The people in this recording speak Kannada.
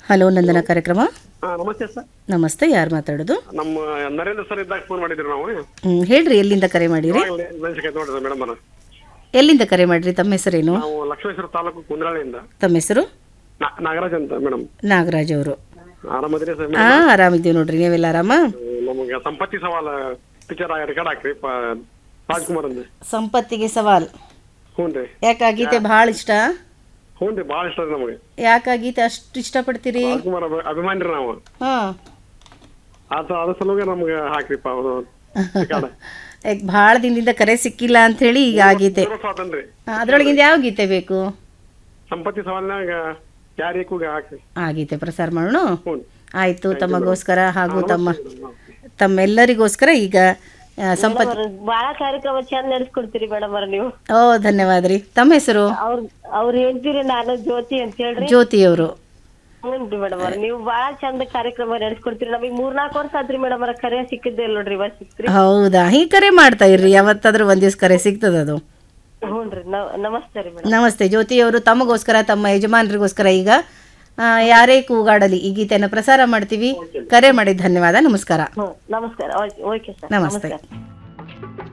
ಹಲೋ ನಂದನ ಕಾರ್ಯಕ್ರಮ ಹಾ ನಮಸ್ತೆ ಸರ್ ನಮಸ್ತೆ ಯಾರು ಮಾತಾಡೋದು ನಮ್ಮ ನರೇಂದ್ರ ಸರ್ ಇದ್ದಾಗ ಫೋನ್ ಮಾಡಿದ್ರಿ ನಾವು ಹ್ಮ್, ಹೇಳ್ರಿ ಎಲ್ಲಿಂದ ಕರೆ ಮಾಡಿರಿ ಇವಾಗಲೇ ಮೆಣಸಿನಕಾಯಿ ನೋಡಿದ್ರೆ ಮೇಡಮ್ ಅವ್ರ ಎಲ್ಲಿಂದ ಕರೆ ಮಾಡಿರಿ ತಮ್ಮ ಹೆಸರೇನು ನಾವು ಲಕ್ಷ್ಮೇಶ್ವರ ತಾಲೂಕು ಕುಂದ್ರಾಳಿಯಿಂದ ತಮ್ಮ ಹೆಸರು ನಾ- ನಾಗರಾಜ್ ಅಂತ ಮೇಡಮ್ ನಾಗರಾಜ್ ಅವರು ಆರಾಮದ್ರಿ ಸರ್ ಹಾ ಆರಾಮಿದ್ದೀವಿ ನೋಡ್ರಿ ನೀವೆಲ್ಲ ಆರಾಮ ನಮಗೆ ಸಂಪತ್ತಿ ಸವಾಲ ಪಿಕ್ಚರ್ ರೆಕಾರ್ಡ್ ಹಾಕ್ರಿ ಪ- ರಾಜ್ಕುಮಾರ್ ಅಂದ್ ಸಂಪತ್ತಿಗೆ ಸವಾಲ್ ಹ್ಞೂ ರೀ ಯಾಕೆ ಆ ಗೀತೆ ಭಾಳ ಇಷ್ಟ ಹ್ಞೂ ರೀ ಭಾಳ ಇಷ್ಟ ರೀ ನಮಗೆ ಯಾಕೆ ಆ ಗೀತೆ ಅಷ್ಟು ಇಷ್ಟಪಡ್ತೀರಿ ರಾಜ್ಕುಮಾರ್ ಅಭಿ- ಅಭಿಮಾನಿ ರೀ ನಾವು ಹಾ ಆತ ಅದ್ರ ಸಲುವಾಗಿ ನಮ್ಗೆ ಹಾಕ್ರಿಪ್ಪ ಅವರು ರೆಕಾರ್ಡ್ ಯಾಕೆ ಭಾಳ ದಿನದಿಂದ ಕರೆ ಸಿಕ್ಕಿಲ್ಲ ಅಂತ ಹೇಳಿ ಈಗ ಆ ಗೀತೆ ಸ್ವಾತಂತ್ರ್ಯ ಹಾ, ಅದ್ರೊಳಗಿಂದ ಯಾವ ಗೀತೆ ಬೇಕು ಸಂಪತ್ತಿ ಸವಾಲ್ನಾಗ ಯಾರಿಗೂ ಹಾಕ್ರಿ ಆ ಗೀತೆ ಪ್ರಸಾರ ಮಾಡೋಣ ಹ್ಞೂ ಆಯ್ತು ತಮಗೋಸ್ಕರ ಹಾಗೂ ತಮ್ಮ ತಮ್ಮೆಲ್ಲರಿಗೋಸ್ಕರ ಈಗ ಆ, ಸಂಪತ್ ಬಾಳ ಕಾರ್ಯಕ್ರಮ ಚಂದ ನಡೆಸ್ಕೊಡ್ತೀರಿ ಮೇಡಮ್ ಅವ್ರ ನೀವು ಓ ಧನ್ಯವಾದ ರೀ ತಮ್ಮ ಹೆಸರು ಅವ್ರ ಅವ್ರು ಹೇಳ್ತೀರಿ ನಾನು ಜ್ಯೋತಿ ಅಂತ ಹೇಳ್ರಿ ಜ್ಯೋತಿಯವರು ಹ್ಞೂನ್ರಿ ಮೇಡಮ್ ಅವ್ರ ನೀವು ಬಾಳ ಚಂದ ಕಾರ್ಯಕ್ರಮ ನಡೆಸ್ಕೊಡ್ತೀರಿ ನಮಗೆ ಮೂರ್ನಾಲ್ಕು ವರ್ಷ ಆತ್ರಿ ಮೇಡಮ್ ಅವ್ರ ಕರೆ ಸಿಕ್ಕಿದ್ದೆ ಇಲ್ಲ ನೋಡ್ರಿ ಇವತ್ತು ಸಿಕ್ತ್ರಿ ಹೌದಾ ಹೀಗೆ ಕರೆ ಮಾಡ್ತಾ ಇರ್ರಿ ಯಾವತ್ತಾದ್ರೂ ಒಂದ್ ದಿವ್ಸ ಕರೆ ಸಿಗ್ತದ ಅದು ಹ್ಞೂನ್ರಿ ನಮ್- ನಮಸ್ತೆ ರೀ ಮೇಡಮ್ ನಮಸ್ತೆ ಜ್ಯೋತಿಯವರು ತಮಗೋಸ್ಕರ ತಮ್ಮ ಯಜಮಾನರಿಗೋಸ್ಕರ ಈಗ ಆ, ಯಾರೇ ಕೂಗಾಡಲಿ ಈ ಗೀತೆಯನ್ನು ಪ್ರಸಾರ ಮಾಡ್ತೀವಿ ಕರೆ ಮಾಡಿದ ಧನ್ಯವಾದ ನಮಸ್ಕಾರ ಹ್ಞೂ ನಮಸ್ಕಾರ ಓಕೆ ಸರ್ ನಮಸ್ತೆ ನಮಸ್ಕಾರ